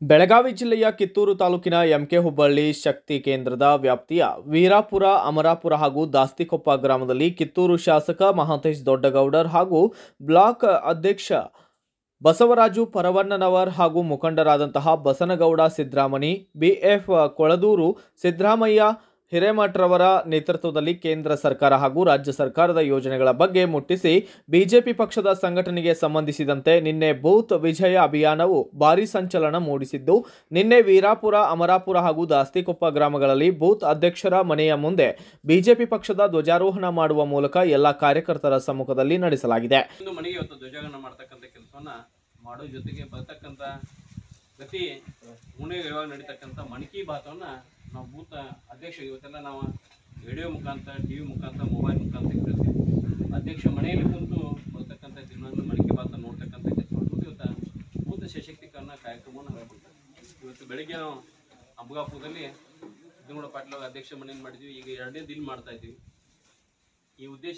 ಬೆಳಗಾವಿ ಜಿಲ್ಲೆಯ ಕಿತ್ತೂರು ತಾಲೂಕಿನ ಎಂಕೆ ಹುಬ್ಬಳ್ಳಿ ಶಕ್ತಿ ಕೇಂದ್ರದ ವ್ಯಾಪ್ತಿಯ ವೀರಾಪುರ ಅಮರಾಪುರ ಹಾಗೂ ದಾಸ್ತಿಕೊಪ್ಪ ಗ್ರಾಮದಲ್ಲಿ ಕಿತ್ತೂರು ಶಾಸಕ ಮಹಾಂತೇಶ್ ದೊಡ್ಡಗೌಡರ್ ಹಾಗೂ ಬ್ಲಾಕ್ ಅಧ್ಯಕ್ಷ ಬಸವರಾಜು ಪರವಣ್ಣನವರ್ ಹಾಗೂ ಮುಖಂಡರಾದಂತಹ ಬಸನಗೌಡ ಸಿದ್ದರಾಮಣಿ ಬಿಎಫ್ ಕೊಳದೂರು ಸಿದ್ದರಾಮಯ್ಯ ಹಿರೇಮಠರವರ ನೇತೃತ್ವದಲ್ಲಿ ಕೇಂದ್ರ ಸರ್ಕಾರ ಹಾಗೂ ರಾಜ್ಯ ಸರ್ಕಾರದ ಯೋಜನೆಗಳ ಬಗ್ಗೆ ಮುಟ್ಟಿಸಿ ಬಿಜೆಪಿ ಪಕ್ಷದ ಸಂಘಟನೆಗೆ ಸಂಬಂಧಿಸಿದಂತೆ ನಿನ್ನೆ ಬೂತ್ ವಿಜಯ ಅಭಿಯಾನವು ಭಾರೀ ಸಂಚಲನ ಮೂಡಿಸಿದ್ದು ನಿನ್ನೆ ವೀರಾಪುರ ಅಮರಾಪುರ ಹಾಗೂ ದಾಸ್ತಿಕೊಪ್ಪ ಗ್ರಾಮಗಳಲ್ಲಿ ಬೂತ್ ಅಧ್ಯಕ್ಷರ ಮನೆಯ ಮುಂದೆ ಬಿಜೆಪಿ ಪಕ್ಷದ ಧ್ವಜಾರೋಹಣ ಮಾಡುವ ಮೂಲಕ ಎಲ್ಲ ಕಾರ್ಯಕರ್ತರ ಸಮ್ಮುಖದಲ್ಲಿ ನಡೆಸಲಾಗಿದೆ ಒಂದು ಮನೆಗೆ ಇವತ್ತು ಧ್ವಜಾರೋಹಣ ಮಾಡ್ತಕ್ಕಂಥ ಕೆಲಸವನ್ನ ಮಾಡೋ ಜೊತೆಗೆ ಬರ್ತಕ್ಕಂಥ ಪ್ರತಿ ಉಣೆ ಇವಾಗ ನಡೀತಕ್ಕಂಥ ಮನ್ ಕಿ ಬಾತವನ್ನ ನಾವು ಬೂತ್ ಅಧ್ಯಕ್ಷ ಇವತ್ತೆಲ್ಲ ನಾವು ರೇಡಿಯೋ ಮುಖಾಂತರ ಟಿ ವಿ ಮುಖಾಂತರ ಮೊಬೈಲ್ ಮುಖಾಂತರ ಕೇಳ್ತೀವಿ ಅಧ್ಯಕ್ಷ ಮನೆಯಲ್ಲಿ ಕುಂತು ಬರ್ತಕ್ಕಂಥ ದಿನವನ್ನು ಮನ್ ಕಿ ಬಾತ ನೋಡ್ತಕ್ಕಂಥ ಕೆಲಸ ಮಾಡ್ಬೋದು ಇವತ್ತು ಬೂತ್ ಸಶಕ್ತೀಕರಣ ಕಾರ್ಯಕ್ರಮವನ್ನು ಹಮ್ಮಿಕೊಂಡಿದ್ದೀವಿ ಇವತ್ತು ಬೆಳಿಗ್ಗೆ ನಾವು ಅಂಬಗಾಪುರದಲ್ಲಿ ಸಿದ್ದಗೌಡ ಪಾಟೀಲ್ ಅವರ ಅಧ್ಯಕ್ಷ ಮನೆಯನ್ನು ಮಾಡಿದ್ವಿ ಈಗ ಎರಡನೇ ದಿನ ಮಾಡ್ತಾ ಇದ್ದೀವಿ ಈ ಉದ್ದೇಶ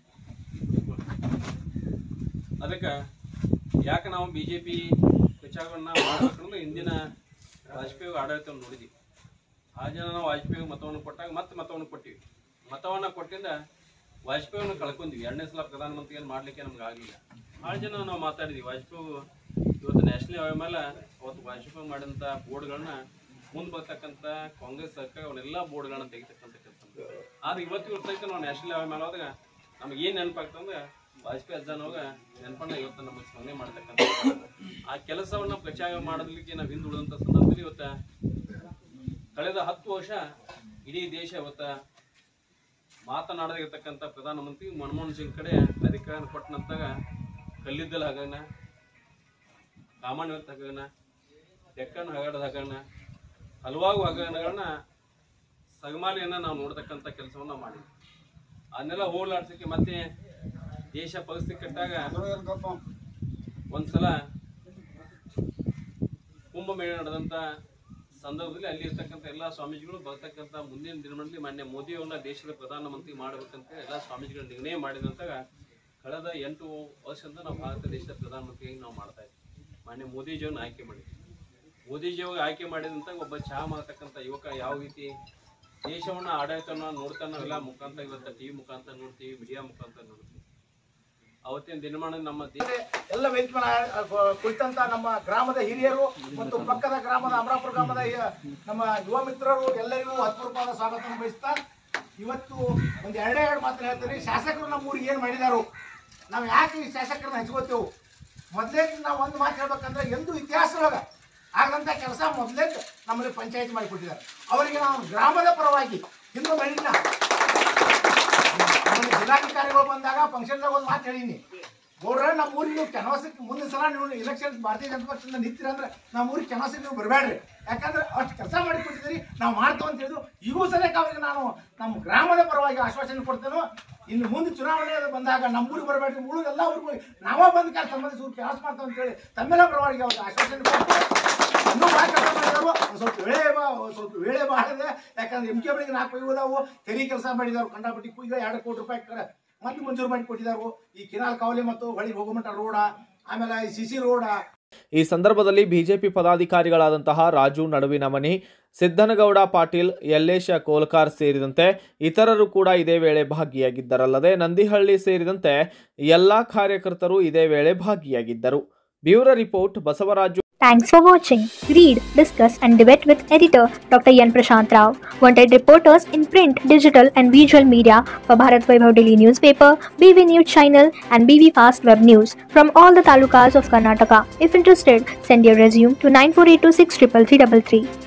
ಅದಕ್ಕೆ ಯಾಕೆ ನಾವು ಬಿ ಜೆ ಪಿ ಪ್ರಚಾರವನ್ನು ಮಾಡಬೇಕಂದ್ರೆ ಹಿಂದಿನ ವಾಜಪೇಯಿ ಆಡಳಿತವನ್ನು ನೋಡಿದ್ವಿ ಆ ಜನ ನಾವು ವಾಜಪೇಯಿ ಮತವನ್ನು ಕೊಟ್ಟಾಗ ಮತ್ತೆ ಮತವನ್ನು ಕೊಟ್ಟಿವಿ ಮತವನ್ನು ಕೊಟ್ಟಿಂದ ವಾಜಪೇಯಿಯನ್ನು ಕಳ್ಕೊಂಡ್ವಿ ಎರಡನೇ ಸಲ ಪ್ರಧಾನಮಂತ್ರಿಯನ್ನು ಮಾಡಲಿಕ್ಕೆ ನಮ್ಗೆ ಆಗಲಿಲ್ಲ ಭಾಳ ಜನ ನಾವು ಮಾತಾಡಿದ್ವಿ ವಾಜಪೇಯಿ ಇವತ್ತು ನ್ಯಾಷನಲ್ ಹೈವೇ ಮೇಲೆ ಅವತ್ತು ವಾಜಪೇಯಿ ಮಾಡಿದಂಥ ಬೋರ್ಡ್ಗಳನ್ನ ಮುಂದೆ ಬರ್ತಕ್ಕಂಥ ಕಾಂಗ್ರೆಸ್ ಸರ್ಕಾರ ಅವನ್ನೆಲ್ಲ ಬೋರ್ಡ್ಗಳನ್ನ ತೆಗಿತಕ್ಕಂಥ ಕೆಲಸ ಆದ್ರೆ ಇವತ್ತು ಇರ್ತೈತೆ ನಾವು ನ್ಯಾಷನಲ್ ಹೈವೇ ಮೇಲೆ ಹೋದಾಗ ನಮ್ಗೆ ಏನು ನೆನಪಾಗ್ತಂದ್ರೆ ವಾಜಪೇಯಿ ಅಜ್ಜನವಾಗ ನೆನಪನ್ನ ಇವತ್ತು ನಮಗೆ ಸ್ಮರಣೆ ಮಾಡ್ತಕ್ಕಂಥ ಆ ಕೆಲಸವನ್ನ ಪ್ರಚಾರ ಮಾಡೋದಕ್ಕೆ ನಾವು ಹಿಂದುಳಿದಂಥ ಸಂದರ್ಭದಲ್ಲಿ ಇವತ್ತ ಕಳೆದ ಹತ್ತು ವರ್ಷ ಇಡೀ ದೇಶ ಇವತ್ತ ಮಾತನಾಡದಿರ್ತಕ್ಕಂಥ ಪ್ರಧಾನಮಂತ್ರಿ ಮನಮೋಹನ್ ಸಿಂಗ್ ಕಡೆ ಅಧಿಕಾರ ಕೊಟ್ಟ ನಂತರ ಕಲ್ಲಿದ್ದಲ್ ಹಗರಣ ಕಾಮನ್ವೆಲ್ತ್ ಹಗರಣ ಡೆಕ್ಕನ್ ಹಗರಣದ ಹಗರಣ ಹಲವಾರು ಹಗರಣಗಳನ್ನ ಸಗಮಾಲಿಯನ್ನ ನಾವು ನೋಡ್ತಕ್ಕಂಥ ಕೆಲಸವನ್ನ ಮಾಡಿದ್ವಿ ಅದನ್ನೆಲ್ಲ ಹೋಗ್ಲಾಡ್ಸಕ್ಕೆ ಮತ್ತೆ ದೇಶ ಪರಿಸ್ಥಿತಿ ಕೆಟ್ಟಾಗ ಒಂದ್ಸಲ ಕುಂಭಮೇಳ ನಡೆದಂತ ಸಂದರ್ಭದಲ್ಲಿ ಅಲ್ಲಿ ಇರ್ತಕ್ಕಂಥ ಎಲ್ಲ ಸ್ವಾಮೀಜಿಗಳು ಬರ್ತಕ್ಕಂಥ ಮುಂದಿನ ದಿನಗಳಲ್ಲಿ ಮಾನ್ಯ ಮೋದಿಯವ್ರನ್ನ ದೇಶದ ಪ್ರಧಾನಮಂತ್ರಿ ಮಾಡಬೇಕಂತ ಎಲ್ಲ ಸ್ವಾಮೀಜಿಗಳು ನಿರ್ಣಯ ಮಾಡಿದಂತಾಗ ಕಳೆದ ಎಂಟು ವರ್ಷದಿಂದ ನಾವು ಭಾರತ ದೇಶದ ಪ್ರಧಾನಮಂತ್ರಿಯಾಗಿ ನಾವು ಮಾಡ್ತಾ ಇದ್ವಿ ಮಾನ್ಯ ಮೋದಿಜಿಯವ್ರನ್ನ ಆಯ್ಕೆ ಮಾಡಿದ್ವಿ ಮೋದಿಜಿಯವ್ರಿಗೆ ಆಯ್ಕೆ ಮಾಡಿದಂತ ಒಬ್ಬ ಚಹಾ ಮಾಡತಕ್ಕಂಥ ಯುವಕ ಯಾವ ರೀತಿ ದೇಶವನ್ನ ಆಡಳಿತವನ್ನ ನೋಡ್ತಾ ನಾವೆಲ್ಲ ಮುಖಾಂತರ ಇವತ್ತು ಟಿವಿ ಮುಖಾಂತರ ನೋಡ್ತೀವಿ ಮೀಡಿಯಾ ಮುಖಾಂತರ ನೋಡ್ತೀವಿ ಅವತ್ತಿನ ದಿನಮಾನ ನಮ್ಮ ದೇಶ ಎಲ್ಲ ವೇದಿಕೆ ಮೇಲೆ ಆ, ಕು- ಕುಳಿತಂತ ನಮ್ಮ ಗ್ರಾಮದ ಹಿರಿಯರು ಮತ್ತು ಪಕ್ಕದ ಗ್ರಾಮದ ಅಮರಾಪುರ ಗ್ರಾಮದ ಯ- ನಮ್ಮ ಯುವ ಮಿತ್ರರು ಎಲ್ಲರಿಗೂ ಹತ್ಪೂರ್ವಕವಾದ ಸ್ವಾಗತವನ್ನು ಬಯಸ್ತಾ ಇವತ್ತು ಒಂದು ಎರಡೇ ಎರಡು ಮಾತ್ರ ಹೇಳ್ತೀನಿ ಶಾಸಕರು ನಮ್ಮ ಊರಿಗೆ ಏನು ಮಾಡಿದಾರು ನಾವು ಯಾಕೆ ಈ ಶಾಸಕರನ್ನ ಹಚ್ಕೋತೇವು ಮೊದಲೇ ನಾವು ಒಂದು ಮಾತು ಹೇಳ್ಬೇಕಂದ್ರೆ ಎಂದು ಇತಿಹಾಸದೊಳಗ ಆಗಂತ ಕೆಲಸ ಮೊದಲೇ ನಮ್ಮಲ್ಲಿ ಪಂಚಾಯತ್ ಮಾಡಿಕೊಟ್ಟಿದ್ದಾರೆ ಅವರಿಗೆ ನಾವು ಗ್ರಾಮದ ಪರವಾಗಿ ಹಿಂದೂ ಮಣ್ಣಿನ ನಮ್ಮ ಜಿಲ್ಲಾಧಿಕಾರಿಗಳು ಬಂದಾಗ ಫಂಕ್ಷನ್ದಾಗ ಒಂದು ಮಾತು ಹೇಳಿನಿ ಗೌಡ್ರ ನಮ್ಮ ಊರಿಗೆ ನೀವು ಕೆನವಾಸಕ್ಕೆ ಮುಂದಿನ ಸಲ ನೀವು ಇಲೆಕ್ಷನ್ ಭಾರತೀಯ ಜನತಾ ಪಕ್ಷದಿಂದ ನಿಂತಿರ ಅಂದ್ರೆ ನಮ್ಮ ಊರಿಗೆ ಕೆನವಾಸಕ್ಕೆ ನೀವು ಬರಬೇಡ್ರಿ ಯಾಕಂದ್ರೆ ಅಷ್ಟು ಕೆಲಸ ಮಾಡಿ ಕೊಟ್ಟಿದ್ದೀರಿ ನಾವು ಮಾಡ್ತೇವೆ ಅಂತ ಹೇಳಿದ್ರು ಈಗೂ ಸದ್ಯ ಅವರಿಗೆ ನಾನು ನಮ್ಮ ಗ್ರಾಮದ ಪರವಾಗಿ ಆಶ್ವಾಸನೆ ಕೊಡ್ತೇನೆ ಇನ್ನು ಮುಂದೆ ಚುನಾವಣೆ ಅದು ಬಂದಾಗ ನಮ್ಮ ಊರಿಗೆ ಬರಬೇಡ್ರಿ ಉಳಿದ ಎಲ್ಲ ಊರಿಗೂ ನಾವೇ ಬಂದು ಕೆಲಸ ಸಂಬಂಧಿಸಿ ಊರು ಕೆಲಸ ಮಾಡ್ತೇವೆ ಅಂತ ಹೇಳಿ ತಮ್ಮೆಲ್ಲ ಪರವಾಗಿ ಅವ್ರಿಗೆ ಆಶ್ವಾಸನೆ ಕೊಟ್ಟು ಇನ್ನೂ ಭಾಳ ಕೆಲಸ ಮಾಡಿದವರು ಒಂದ್ ಸ್ವಲ್ಪ ವೇಳೆ ಬಾ ಒಂದ್ ಸ್ವಲ್ಪ ವೇಳೆ ಭಾಳ ಇದೆ ಯಾಕಂದ್ರೆ ಎಂ ಕೆ ಬಳಿಗೆ ನಾಲ್ಕು ಇದಾವು ತೆರಿ ಕೆಲಸ ಮಾಡಿದವರು ಕಂಡಾಪಟ್ಟಿ ಈಗ ಎರಡು ಕೋಟಿ ರೂಪಾಯಿ ಕ- ಮತ್ತೆ ಮಂಜೂರು ಮಾಡಿ ಕೊಟ್ಟಿದ್ದಾರೆ ಈ ಕಿನಾಲ್ ಕಾವಲಿ ಮತ್ತು ಹೊಳಿಗೆ ಹೋಗುಮಟ್ಟ ರೋಡ ಆಮೇಲೆ ಈ ಸಿಸಿ ರೋಡ ಈ ಸಂದರ್ಭದಲ್ಲಿ ಬಿಜೆಪಿ ಪದಾಧಿಕಾರಿಗಳಾದಂತಹ ರಾಜು ನಡುವಿನಮನಿ ಸಿದ್ದನಗೌಡ ಪಾಟೀಲ್ ಯಲ್ಲೇಶ ಕೋಲ್ಕಾರ್ ಸೇರಿದಂತೆ ಇತರರು ಕೂಡ ಇದೇ ವೇಳೆ ಭಾಗಿಯಾಗಿದ್ದರಲ್ಲದೆ ನಂದಿಹಳ್ಳಿ ಸೇರಿದಂತೆ ಎಲ್ಲಾ ಕಾರ್ಯಕರ್ತರು ಇದೇ ವೇಳೆ ಭಾಗಿಯಾಗಿದ್ದರು bureau report Basavaraju Thanks for watching. Read, discuss, and debate with editor Dr. Yan Prashant Rao. Wanted reporters in print, digital, and visual media for Bharat Vaibhav Daily newspaper, BV News channel, and BV Fast Web News from all the talukas of Karnataka. If interested, send your resume to 9482633333.